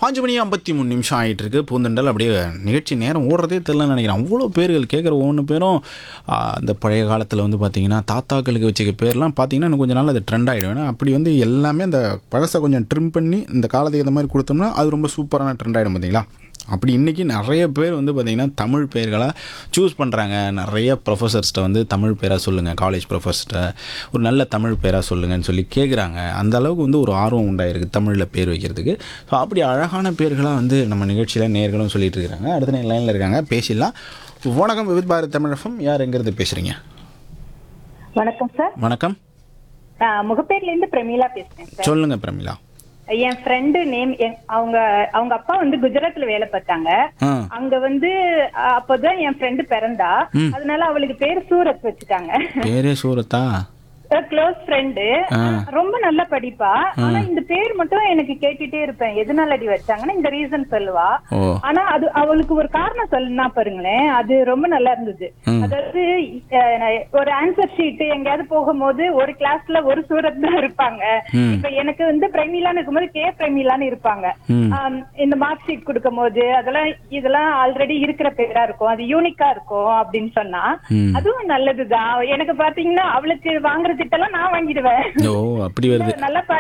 அஞ்சு மணி ஐம்பத்தி மூணு நிமிஷம் ஆகிட்டு இருக்கு பூந்தண்டல் அப்படியே நிகழ்ச்சி நேரம் ஓடுறதே தெரியலன்னு நினைக்கிறேன் அவ்வளோ பேர்கள் கேட்குற ஒவ்வொன்று பேரும் ஆ, அந்த பழைய காலத்தில் வந்து பார்த்தீங்கன்னா தாத்தாக்களுக்கு வச்சுக்க பேர்லாம் பார்த்தீங்கன்னா இன்னும் கொஞ்சம் நாள் அது ட்ரெண்ட் ஆகிடும் ஏன்னா அப்படி வந்து எல்லாமே அந்த பழசை கொஞ்சம் ட்ரிம் பண்ணி இந்த காலத்துக்கு ஏற்ற மாதிரி கொடுத்தோம்னா அது ரொம்ப சூப்பரான ட்ரெண்ட் ஆகிடும் பார்த்தீங்களா அப்படி இன்றைக்கி நிறைய பேர் வந்து பார்த்திங்கன்னா தமிழ் பேர்களாக சூஸ் பண்ணுறாங்க நிறைய ப்ரொஃபஸர்ஸ்ட்ட வந்து தமிழ் பேராக சொல்லுங்கள் காலேஜ் ப்ரொஃபஸர்கிட்ட ஒரு நல்ல தமிழ் பேராக சொல்லுங்கன்னு சொல்லி கேட்குறாங்க அந்த அளவுக்கு வந்து ஒரு ஆர்வம் உண்டாயிருக்கு தமிழில் பேர் வைக்கிறதுக்கு ஸோ அப்படி அழகான பேர்களாக வந்து நம்ம நிகழ்ச்சியில் நேர்களும் சொல்லிட்டு இருக்கிறாங்க அடுத்த லைனில் இருக்காங்க பேசிடலாம் வணக்கம் விவித் பாரத் தமிழகம் யார் எங்கிறது பேசுகிறீங்க வணக்கம் சார் வணக்கம் நான் முகப்பேர்ல இருந்து பிரமீளா பேசுறேன் சார் சொல்லுங்கள் பிரமிளா என் ஃப்ரெண்டு நேம் அவங்க அவங்க அப்பா வந்து குஜராத்ல வேலை பார்த்தாங்க ஆ அங்க வந்து அஹ், அப்போதான் என் ஃப்ரெண்டு பிறந்தா அதனால அவளுக்கு பேர் சூரத் வச்சுட்டாங்க பேரே சூரத்தா க்ளோஸ் ஃப்ரெண்டு ரொம்ப நல்லா படிப்பா ஆனா இந்த பேர் மட்டும் எனக்கு கேட்டுட்டே இருப்பேன் எதனால அடி வச்சாங்கன்னா இந்த ரீசன் சொல்லுவா ஓ ஆனா அது அவளுக்கு ஒரு காரணம் சொல்லுனா பாருங்களேன் அது ரொம்ப நல்லா இருந்தது அதாவது அஹ், ஒரு ஆன்சர் ஷீட் எங்கேயாவது போகும்போது ஒரு கிளாஸ்ல ஒரு சூரத் தான் இருப்பாங்க இப்ப எனக்கு வந்து பிரமிலான்னு இருக்கும்போது கே பிரமிலான்னு இருப்பாங்க ம். ஆம், இந்த மார்க் ஷீட் கொடுக்கும் போது அதெல்லாம் இதெல்லாம் ஆல்ரெடி இருக்கிற பேரா இருக்கும் அது யூனிக்கா இருக்கும் அப்படின்னு சொன்னா ம். அதுவும் நல்லதுதான் எனக்கு பாத்தீங்கன்னா அவளுக்கு வாங்குற திட்டெல்லாம் நான் வாங்கிடுவேன் ஓ அப்படி வருது நல்லா